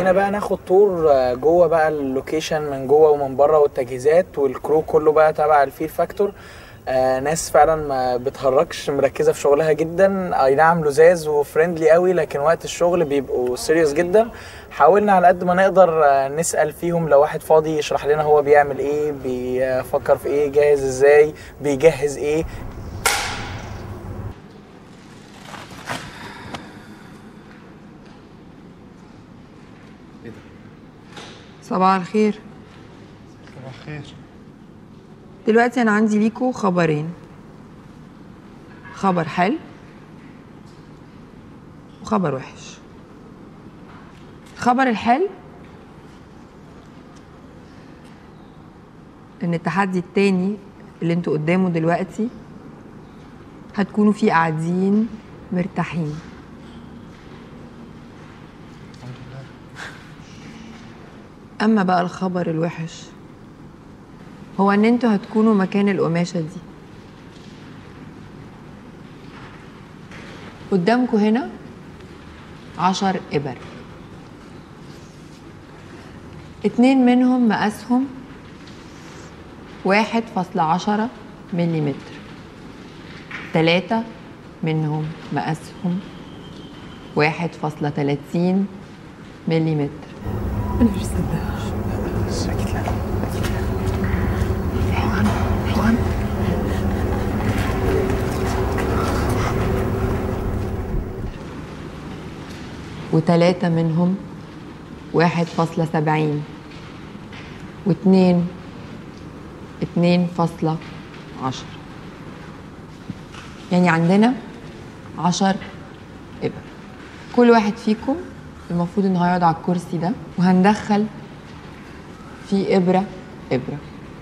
حبينا بقى ناخد تور آه، جوه بقى اللوكيشن من جوه ومن بره والتجهيزات والكرو كله بقى تبع الفيل فاكتور آه ناس فعلا ما بتهرجش مركزه في شغلها جدا اي نعم لزاز وفريندلي قوي لكن وقت الشغل بيبقوا سيريوس جدا حاولنا على قد ما نقدر آه نسال فيهم لو واحد فاضي يشرح لنا هو بيعمل ايه بيفكر في ايه جاهز ازاي بيجهز ايه صباح الخير صباح الخير دلوقتي انا عندي ليكوا خبرين خبر حلو وخبر وحش الخبر الحلو ان التحدي التاني اللي انتوا قدامه دلوقتي هتكونوا فيه قاعدين مرتاحين اما بقى الخبر الوحش هو ان انتوا هتكونوا مكان القماشة دي قدامكوا هنا عشر إبر اتنين منهم مقاسهم واحد فاصلة عشرة مليمتر تلاتة منهم مقاسهم واحد فاصلة تلاتين مليمتر أنا مش صدقها ساكت لا وتلاتة منهم واحد فاصلة سبعين واتنين اتنين فاصلة عشرة يعني عندنا عشر إبر كل واحد فيكم المفروض إنه هيقعد على الكرسي ده وهندخل فيه إبرة إبرة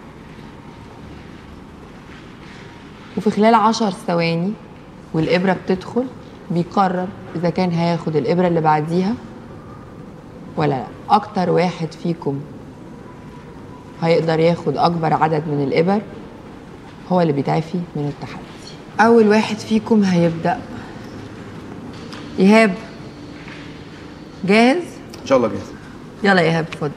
وفي خلال عشر ثواني والإبرة بتدخل بيقرر إذا كان هياخد الإبرة اللي بعديها ولا لا أكتر واحد فيكم هيقدر ياخد أكبر عدد من الإبر هو اللي بيتعافي من التحدي أول واحد فيكم هيبدأ إيهاب جاهز؟ ان شاء الله جاهز يلا يا إيهاب اتفضل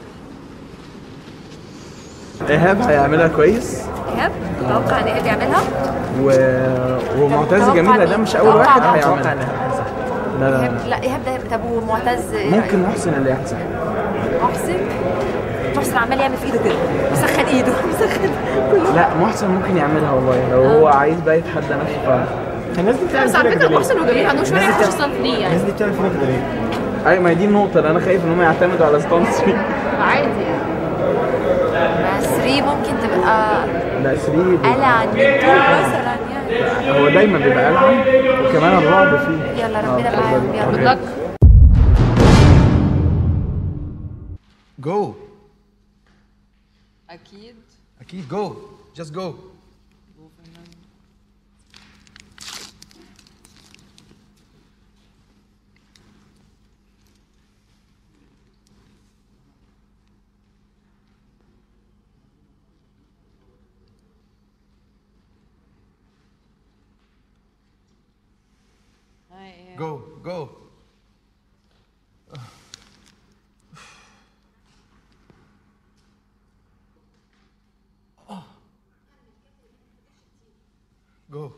ايهاب هيعملها كويس ايهاب تتوقع ان ايهاب يعملها و... ومعتز توقع جميله ده مين؟ مش اول توقع واحد مين؟ هيعملها لا لا ايهاب لا ايهاب ده طب ومعتز ممكن محسن اللي يحسن محسن محسن عمال يعمل في ايده كده مسخن ايده مسخن كله لا محسن ممكن يعملها والله لو هو عايز بقى يتحدى نفسه ف الناس دي بتعمل بس على فكره محسن وجميل ما عندهمش مانع الناس دي يخش بتعمل- الصنف دي يعني الناس دي بتعمل فينا كده ليه؟ ايوه ما هي دي النقطه اللي انا خايف ان هم يعتمدوا على ستانس عادي يعني بس 3 ممكن تبقى لا 3 قلع من طول مثلا يعني هو دايما بيبقى ألعن وكمان الرعب فيه يلا ربنا آه، معاهم يلا أوكي. good luck. جو أكيد اكيد جو جاست جو جو جو جو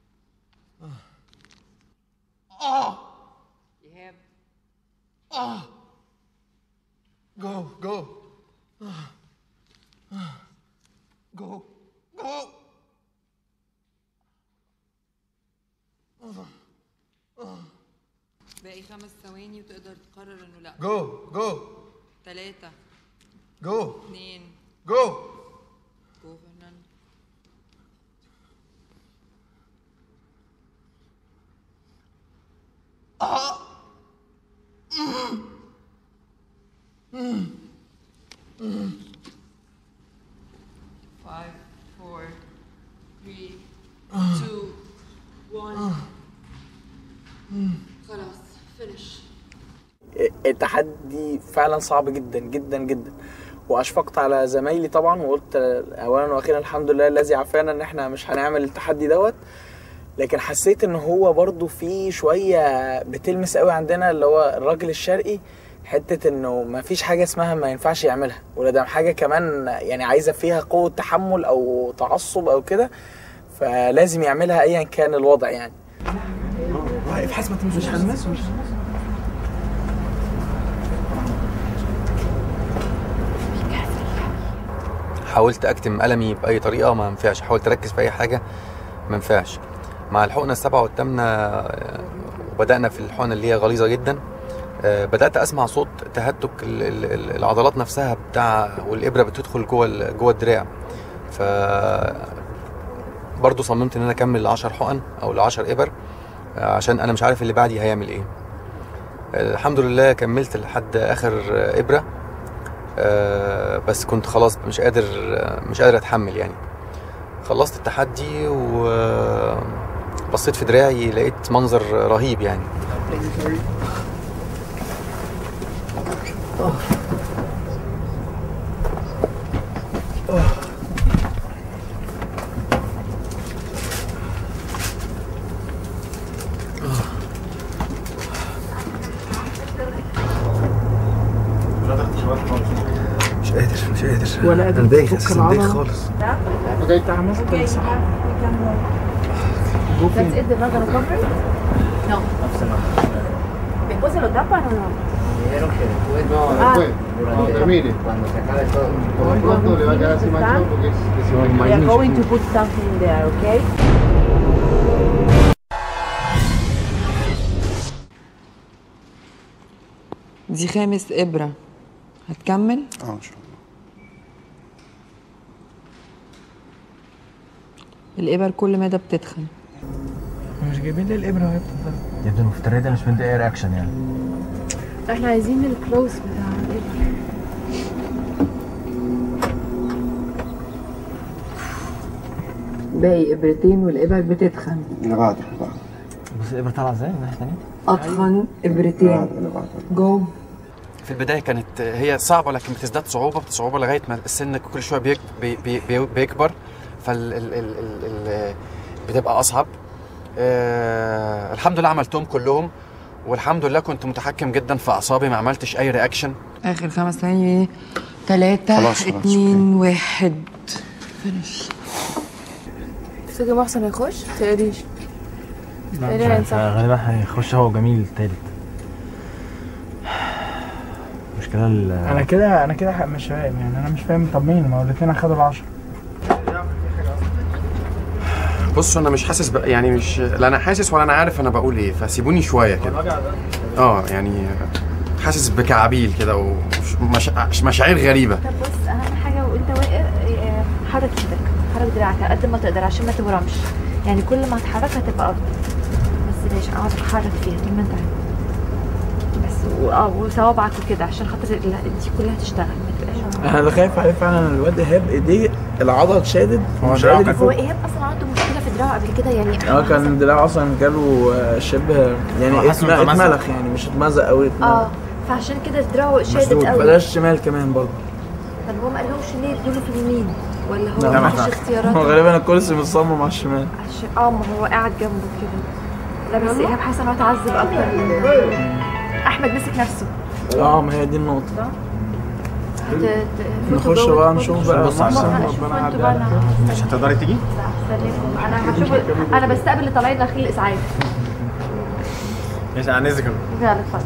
إيهاب جو جو جو جو باقي خمس ثواني وتقدر تقرر إنه لأ جو جو تلاتة جو اتنين جو جو فرناندو Five, four, three, two, one. خلاص finish. التحدي فعلا صعب جدا جدا جدا واشفقت على زمايلي طبعا وقلت اولا واخيرا الحمد لله الذي عافانا ان احنا مش هنعمل التحدي دوت لكن حسيت ان هو برضو في شويه بتلمس قوي عندنا اللي هو الراجل الشرقي حته انه ما فيش حاجه اسمها ما ينفعش يعملها ولا ده حاجه كمان يعني عايزه فيها قوه تحمل او تعصب او كده فلازم يعملها ايا كان الوضع يعني ابحث ما تمشيش حماس مش حاولت اكتم المي باي طريقه ما ينفعش حاولت اركز في اي حاجه ما ينفعش مع الحقنه السابعه والثامنه آه، وبدانا في الحقنه اللي هي غليظه جدا آه، بدات اسمع صوت تهتك ال- ال- ال- العضلات نفسها بتاع والابره بتدخل جوه ال- جوه الدراع ف برضه صممت ان انا اكمل ال 10 حقن او ال 10 ابر آه، عشان انا مش عارف اللي بعدي هيعمل ايه آه، الحمد لله كملت لحد اخر آه، ابره آه، بس كنت خلاص مش قادر آه، مش قادر اتحمل يعني خلصت التحدي وبصيت في دراعي لقيت منظر رهيب يعني مش قادر مش قادر ولا قادر انا دايخ تفك اساسا دايخ العضلة؟ خالص انت عملت ده صح جو That's فين it, they're not gonna cover it? No. Después se lo tapan o no? Ah. Cuando termine. Cuando se acabe todo. Todo pronto le va a quedar así manchado porque es desinfectante. We are going to put something there, okay? دي خامس إبرة هتكمل؟ اه ان شاء الله الإبر كل مدى بتتخن مش جايبين لي الابره وهي بتتضرب يا ابني المفترض مش مدي اي رياكشن يعني احنا عايزين الكلوز بتاع الإبرة. باقي إبرتين والإبر بتتخن اللي بعده اللي بعده بص الابره طالعه ازاي من الناحيه الثانيه أتخن إبرتين اللي بعده جو في البدايه كانت هي صعبه لكن بتزداد صعوبه صعوبه لغايه ما السن كل شويه بيك بي بي بي بيكبر فال ال ال ال ال بتبقى اصعب آه الحمد لله عملتهم كلهم والحمد لله كنت متحكم جدا في اعصابي ما عملتش اي رياكشن آخر خمس ثواني تلاتة خلاص، خلاص، اتنين واحد فينش تفتكر محسن هيخش؟ تقريش مش تقريبا عارف صح غالبا هيخش هو جميل تالت المشكله ال- انا كده انا كده مش فاهم يعني انا مش فاهم طب مين ما هو الاثنين اخدوا العشرة بصوا انا مش حاسس بقى يعني مش لا انا حاسس ولا انا عارف انا بقول ايه فسيبوني شويه كده اه يعني حاسس بكعابيل كده ومش مشاعر غريبه طب بص اهم حاجه وانت واقف آه، حرك ايدك حرك دراعك على قد ما تقدر عشان ما تورمش يعني كل ما هتحركها هتبقى افضل بس ليش اقعد اتحرك فيها طول ما انت عايز. بس و- اه وصوابعك وكده عشان خاطر ال- دي كلها تشتغل ما تبقاش انا اللي خايف عليه فعلا الواد ايهاب ايديه العضله اتشادت هو مش دراعه قادر كان هو يفك ايهاب اصلا عنده مشكله في دراعه قبل كده يعني اه كان دراعه اصلا جاله آه، شبه يعني هو حاسس اتم- إنه اتمزق. اتملخ يعني مش اتمزق قوي اه فعشان كده دراعه شادد مسدود قوي بلاش شمال كمان برضه طب هو ما قالهمش ليه يدوله في اليمين ولا هو لا، ما ما- فيش اختيارات هو غالبا الكرسي متصمم على الشمال عشان اه ما هو قاعد جنبه كده لا بس ايهاب حاسه ان هو اتعذب اكتر من احمد مسك نفسه اه ما هي دي النقطه هت- ت- نخش فوتوا بقى جوه. نشوف بقى نبص على محسن ماما، ربنا شوفوا انتوا يعدي بقى عليك. انا مش هتقدري تيجي؟ هستلم. انا هشوف انا بستقبل اللي طالعين داخلين الاسعاف ماشي انا نزل يلا اتفضل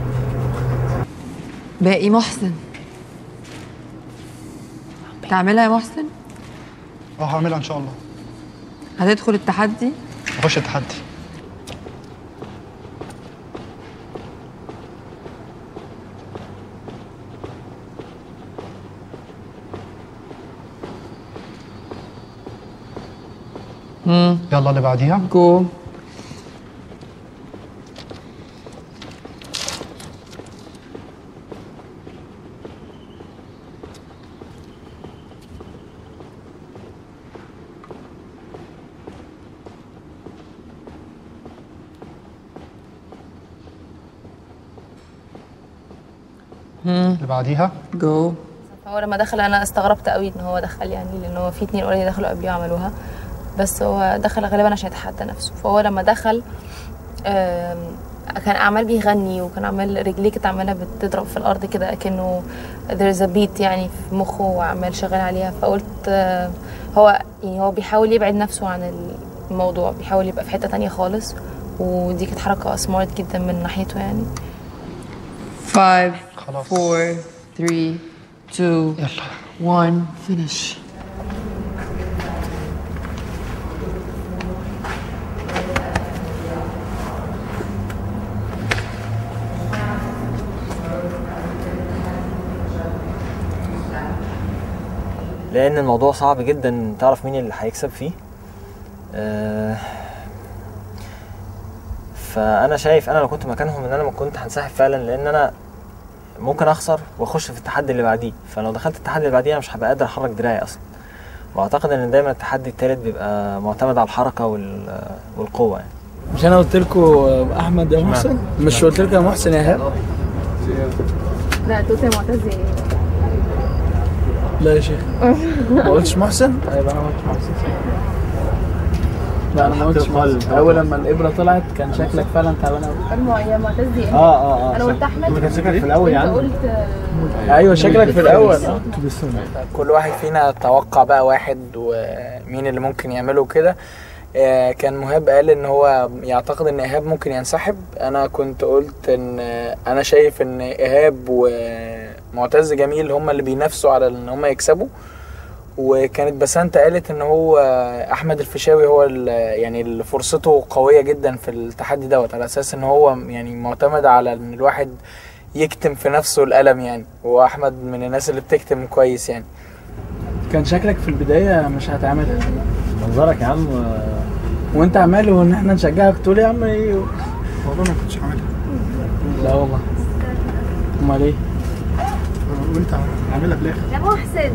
باقي محسن تعملها يا محسن اه هعملها ان شاء الله هتدخل التحدي اخش التحدي يلا اللي بعديها جو اللي بعديها جو هو لما دخل انا استغربت قوي ان هو دخل يعني لان هو في اتنين اوريدي دخلوا قبليه وعملوها بس هو دخل غالبا عشان يتحدى نفسه فهو لما دخل آم، كان عمال بيغني وكان عمال رجليه كانت عماله بتضرب في الارض كده كانه there's a beat يعني في مخه وعمال شغال عليها فقلت آه، هو يعني هو بيحاول يبعد نفسه عن الموضوع بيحاول يبقى في حته تانية خالص ودي كانت حركه سمارت جدا من ناحيته يعني 5 خلاص 4 3 2 يلا 1 finish لان الموضوع صعب جدا تعرف مين اللي هيكسب فيه آه، فانا شايف انا لو كنت مكانهم ان انا ما كنت هنسحب فعلا لان انا ممكن اخسر واخش في التحدي اللي بعديه فلو دخلت التحدي اللي بعديه انا مش هبقى قادر احرك دراعي اصلا واعتقد ان دايما التحدي التالت بيبقى معتمد على الحركه وال- والقوه يعني مش انا قلت لكم احمد يا محسن مش قلت لكم يا محسن يا ايهاب لا توتي معتز لا يا شيخ ما قلتش محسن يبقى انا ما قلتش محسن لا انا ما قلتش محسن اول لما الابره طلعت كان شكلك فعلا تعبان قوي يا معتز اه اه اه انا قلت احمد ما كان شكلك في الاول يا عم قلت ايوه شكلك في الاول آه. كل واحد فينا توقع بقى واحد ومين اللي ممكن يعمله كده آه، كان مهاب قال ان هو يعتقد ان ايهاب ممكن ينسحب انا كنت قلت ان آه، انا شايف ان ايهاب ومعتز جميل هم اللي بينافسوا على ان هم يكسبوا وكانت بسنت قالت ان هو احمد الفيشاوي هو ال- يعني اللي فرصته قويه جدا في التحدي دوت على اساس ان هو يعني معتمد على ان الواحد يكتم في نفسه الالم يعني واحمد من الناس اللي بتكتم كويس يعني كان شكلك في البدايه مش هتعملها منظرك يا عم وانت عمال وان احنا نشجعك تقول يا عم ايه والله ما كنتش عاملها لا والله امال ايه وانت عاملها بالاخر يا محسن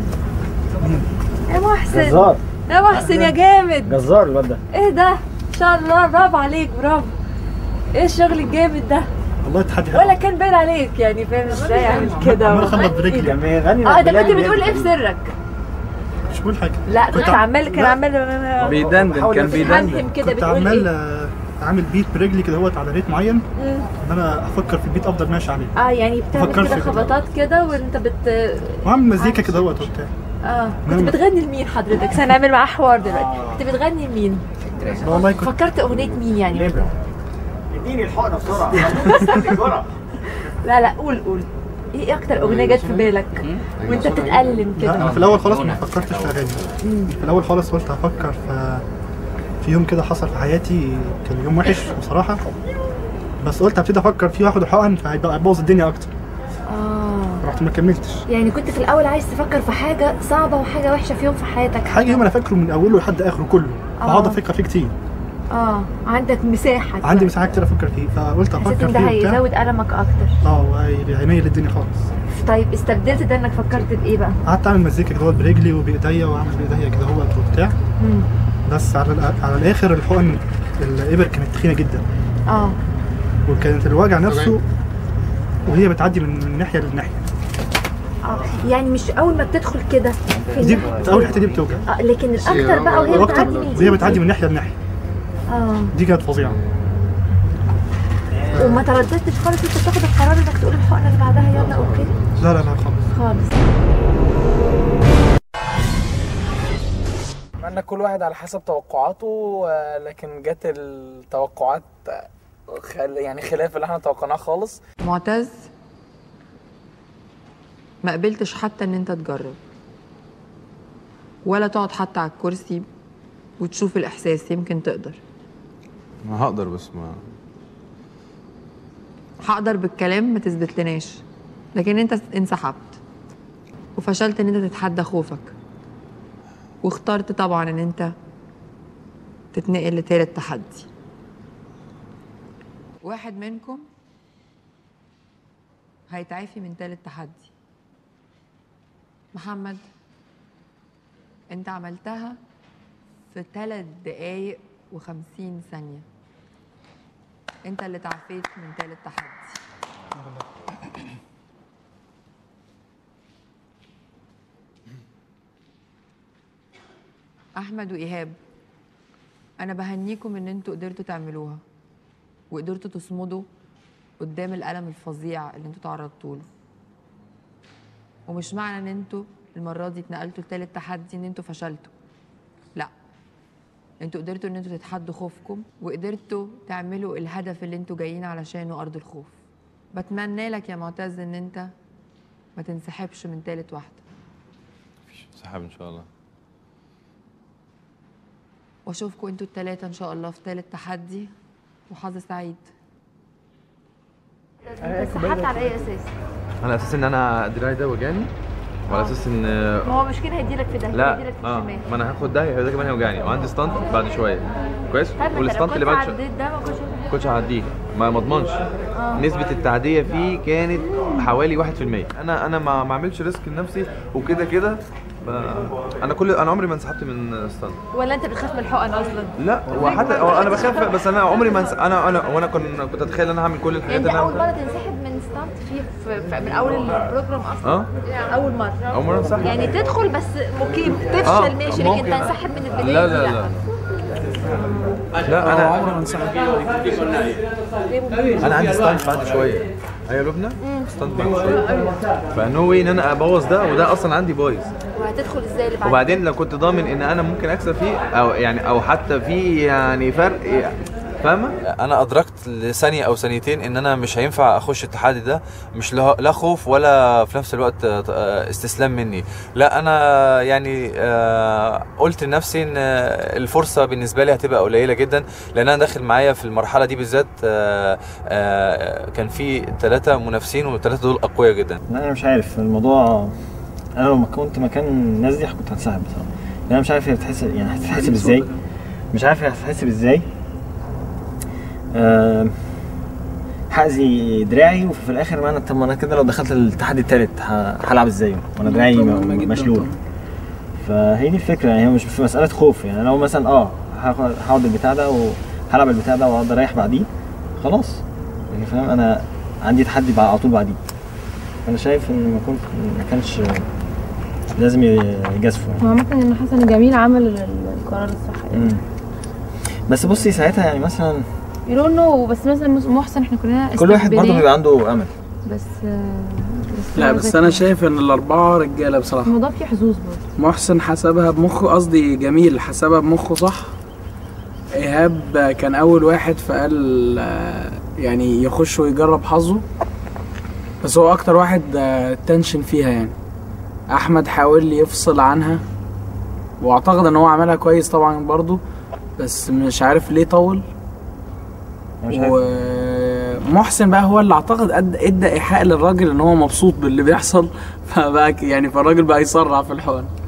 يا محسن جزار يا محسن يا جامد جزار الواد ده ايه ده ان شاء الله برافو عليك برافو ايه الشغل الجامد ده والله تحدي ولا كان باين عليك يعني فاهم ازاي اعمل كده عمال اخبط برجلي كان بيغني اه ده كنت بتقول ايه في سرك مش بقول حاجه لا كنت عم- عمال كان لا. عمال بيدندن كان بيدندن بتهمهم كده كنت بتقول عمال ايه آه، عامل بيت برجلي كده هوت على ريت معين مم. ان انا افكر في البيت افضل ماشي عليه اه يعني بتعمل بفكرش كده كده. خبطات كده وانت بت وعامل مزيكا كده هوت وبتاع اه كنت نعم. بتغني لمين حضرتك بس هنعمل معاه حوار دلوقتي كنت بتغني لمين والله كنت فكرت اغنيه مين يعني اديني الحقنه بسرعه لا لا قول قول ايه اكتر اغنيه جت في بالك وانت بتتألم لا انا كده في الاول خالص ما فكرتش في اغاني في الاول خالص قلت هفكر في في يوم كده حصل في حياتي كان يوم وحش بصراحه بس قلت هبتدي افكر فيه واخد حقن فهيبقى هيبوظ الدنيا اكتر اه رحت ما كملتش يعني كنت في الاول عايز تفكر في حاجه صعبه وحاجه وحشه في يوم في حياتك حاجه يوم انا فاكره من اوله لحد اخره كله فهقعد آه. افكر فيه كتير اه عندك مساحه عندي كده. مساحه كتير افكر فيه فقلت حسيت افكر ان ده فيه وبتاع هيزود المك اكتر اه وهينيل الدنيا خالص طيب استبدلت ده انك فكرت بايه بقى قعدت اعمل مزيكا كده هوت برجلي وبايديا واعمل بايديا كده هوت وبتاع مم. بس على الأ- على الاخر الحقن الابر كانت تخينه جدا اه وكانت الوجع نفسه وهي بتعدي من من ناحيه لناحيه اه يعني مش اول ما بتدخل كده في دي الناحية- اول حته دي بتوجع اه لكن الاكتر بقى وهي واكتر بتعدي من وهي دي بتعدي من ناحيه لناحيه اه دي كانت فظيعه وما ترددتش خالص انت بتاخد القرار انك تقول الحقنه اللي بعدها يلا اوكي لا لا لا خالص خالص اتمنى كل واحد على حسب توقعاته آه، لكن جت التوقعات آه، خل يعني خلاف اللي احنا توقعناه خالص معتز ما قبلتش حتى ان انت تجرب ولا تقعد حتى على الكرسي وتشوف الاحساس يمكن تقدر ما هقدر بس ما هقدر بالكلام ما تثبت لناش لكن انت انسحبت وفشلت ان انت تتحدى خوفك واخترت طبعا ان انت تتنقل لتالت تحدي واحد منكم هيتعافي من تالت تحدي محمد انت عملتها في ثلاث دقايق وخمسين ثانية انت اللي تعافيت من تالت تحدي احمد وايهاب انا بهنيكم ان انتوا قدرتوا تعملوها وقدرتوا تصمدوا قدام الألم الفظيع اللي انتوا تعرضتوا له ومش معنى ان انتوا المرة دي اتنقلتوا لتالت تحدي ان انتوا فشلتوا لا انتوا قدرتوا ان انتوا تتحدوا خوفكم وقدرتوا تعملوا الهدف اللي انتوا جايين علشانه أرض الخوف بتمنى لك يا معتز ان انت ما تنسحبش من تالت واحدة سحب ان شاء الله واشوفكم انتوا التلاتة ان شاء الله في تالت تحدي وحظ سعيد انسحبت على اي اساس؟ على اساس ان انا دراعي ده وجعني وعلى اساس ان ما هو مش كده هيديلك في ده لا هيديلك في اه الشمال ما انا هاخد ده ده كمان هيوجعني وعندي ستانت بعد شويه كويس طيب ما انت لو والستانت اللي كنت بعد شويه عديت ده ما كنتش كنتش هعديه ما ما اضمنش نسبة التعدية فيه كانت حوالي 1% انا انا ما ما اعملش ريسك لنفسي وكده كده ب- انا كل انا عمري ما انسحبت من ستانت ولا انت بتخاف من الحقن اصلا؟ لا وحتى هو انا بخاف بس انا عمري ما انس... انا انا وانا كنت كنت اتخيل ان انا هعمل كل الحاجات يعني انت اللي اول انا مره تنسحب من ستانت في, في, في من اول البروجرام اصلا اه اول مره اول مرة انسحب يعني تدخل بس مقيم تفشل آه، ماشي لكن ممكن. تنسحب من البدايه لا دي لا لا لا انا عمري ما انسحب انا عندي ستانت بعد شويه ايوه لبنى ستانت بعد شويه فنو واي ان انا ابوظ ده وده اصلا عندي بايظ وهتدخل ازاي اللي بعد وبعدين لو كنت ضامن ان انا ممكن اكسب فيه او يعني او حتى في يعني فرق فاهمه انا ادركت لثانيه او ثانيتين ان انا مش هينفع اخش التحدي ده مش لا لا خوف ولا في نفس الوقت آه، استسلام مني لا انا يعني آه، قلت لنفسي ان آه، الفرصه بالنسبه لي هتبقى قليله جدا لان انا داخل معايا في المرحله دي بالذات آه، آه، كان في ثلاثه منافسين والثلاثه دول اقوياء جدا لا انا مش عارف الموضوع انا لو ما كنت مكان الناس دي كنت هتسحب بصراحه لأن انا مش عارف هي بتحسب يعني هتتحسب ازاي مش عارف هي هتتحسب ازاي آه، هاذي دراعي وفي الاخر ما انا طب ما انا كده لو دخلت التحدي التالت ه- هلعب ازاي وانا دراعي م- مشلول فهي دي الفكره يعني هي مش في مساله خوف يعني لو مثلا اه هاخد- هقعد البتاع ده وهلعب البتاع ده واقعد اريح بعديه خلاص يعني فاهم انا عندي تحدي بقى على طول بعديه انا شايف ان ما كنت ما كانش لازم يجازفوا يعني. هو عامة ان حسن جميل عمل القرار الصح يعني مم. بس بصي ساعتها يعني مثلا يو دونت نو بس مثلا محسن احنا كلنا كل واحد برضه استهبلناه، بيبقى عنده امل بس لا بس انا شايف ان الاربعه رجاله بصراحه الموضوع فيه حظوظ برضه محسن حسبها بمخه قصدي جميل حسبها بمخه صح ايهاب كان اول واحد فقال آه، يعني يخش ويجرب حظه بس هو اكتر واحد آه، تنشن فيها يعني احمد حاول يفصل عنها واعتقد ان هو عملها كويس طبعا برضو بس مش عارف ليه طول أنا مش عارف. ومحسن بقى هو اللي اعتقد ادى ادى ايحاء للراجل ان هو مبسوط باللي بيحصل فبقى ك- يعني فالراجل بقى يسرع في الحقن